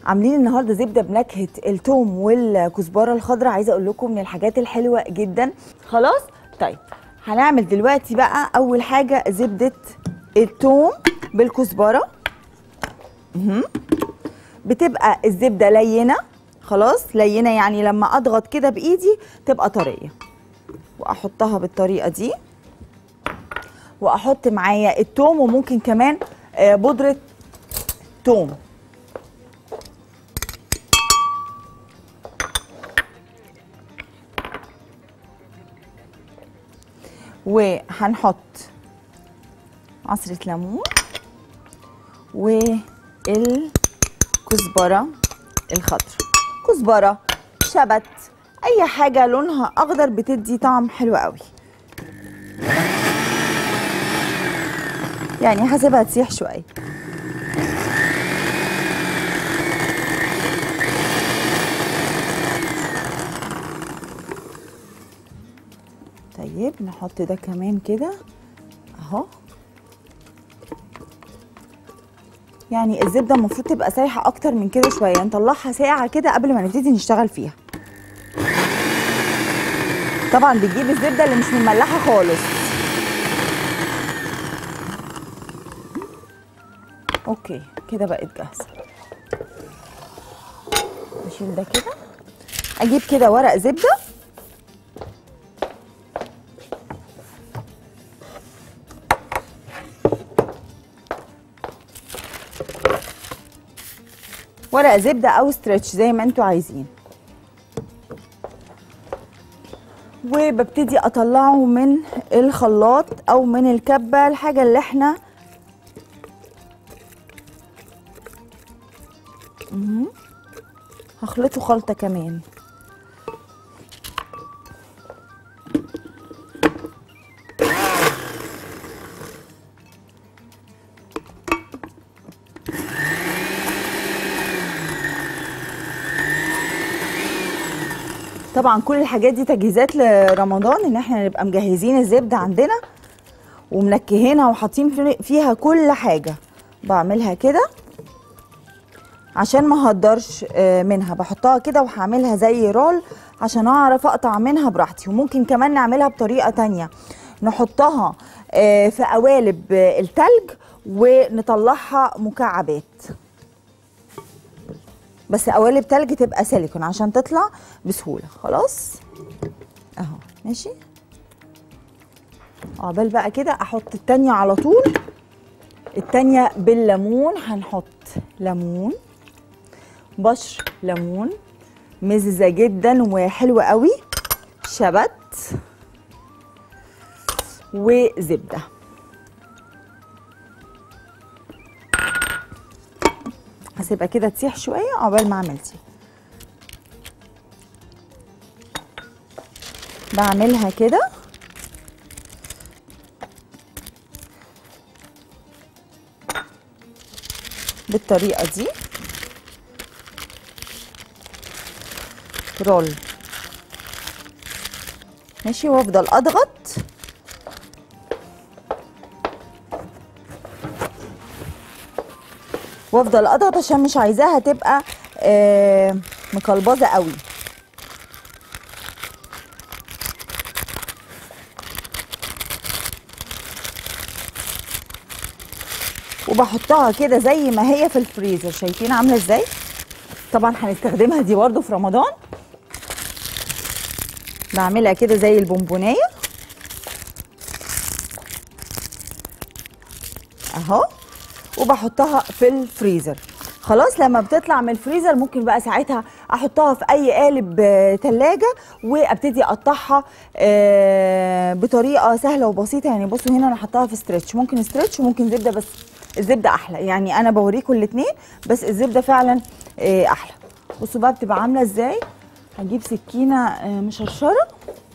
عاملين النهارده زبده بنكهه التوم والكزبره الخضراء عايزه اقول لكم من الحاجات الحلوه جدا خلاص طيب هنعمل دلوقتي بقى اول حاجه زبده التوم بالكزبره مهم. بتبقى الزبده لينه خلاص لينه يعني لما اضغط كده بايدي تبقى طريه واحطها بالطريقه دي واحط معايا التوم وممكن كمان آه، بودره توم وهنحط عصرة ليمون والكزبرة الخضراء كزبرة شبت أي حاجة لونها أخضر بتدي طعم حلو قوي يعني هسيبها تسيح شوية طيب نحط ده كمان كده اهو يعني الزبده المفروض تبقى سايحه اكتر من كده شويه نطلعها ساعه كده قبل ما نبتدي نشتغل فيها طبعا بتجيب الزبده اللي مش مملحه خالص اوكي كده بقت جاهزه نشيل ده كده اجيب كده ورق زبده ورق زبده او ستريتش زي ما انتوا عايزين وببتدي اطلعه من الخلاط او من الكبه الحاجه اللي احنا مهم. هخلطه خلطه كمان طبعا كل الحاجات دي تجهيزات لرمضان ان احنا نبقى مجهزين الزبده عندنا ومنكهينها وحاطين في- فيها كل حاجه بعملها كده عشان ما اهدرش آه، منها بحطها كده وهعملها زي رول عشان اعرف اقطع منها براحتي وممكن كمان نعملها بطريقه تانية نحطها آه، في قوالب آه، التلج ونطلعها مكعبات بس قوالب تلج تبقى سيليكون عشان تطلع بسهوله خلاص اهو ماشي عقبال بقى كده احط التانية على طول التانية بالليمون هنحط ليمون بشر ليمون مززة جدا وحلوة قوي شبت وزبدة هسيبها كده تسيح شوية عقبال ما اعمل دي بعملها كده بالطريقة دي رول ماشي وافضل اضغط وافضل اضغط عشان مش عايزاها تبقى آه مكلبظه قوي وبحطها كده زي ما هي في الفريزر شايفين عامله ازاي طبعا هنستخدمها دي برضو في رمضان بعملها كده زي البونبونيه اهو وبحطها في الفريزر خلاص لما بتطلع من الفريزر ممكن بقى ساعتها احطها في اي قالب آه، تلاجة وابتدي اقطعها آه، بطريقه سهله وبسيطه يعني بصوا هنا انا حطاها في ستريتش ممكن ستريتش وممكن زبده بس الزبده احلى يعني انا بوريكم الاثنين بس الزبده فعلا آه، احلى بصوا بقى بتبقى عامله ازاي هجيب سكينه آه، مشرشره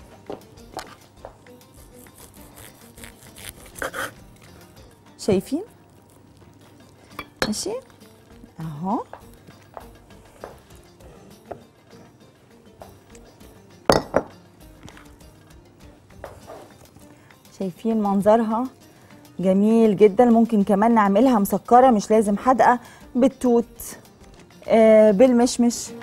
شايفين ماشي اهو شايفين منظرها جميل جدا ممكن كمان نعملها مسكرة مش لازم حادقة بالتوت آه بالمشمش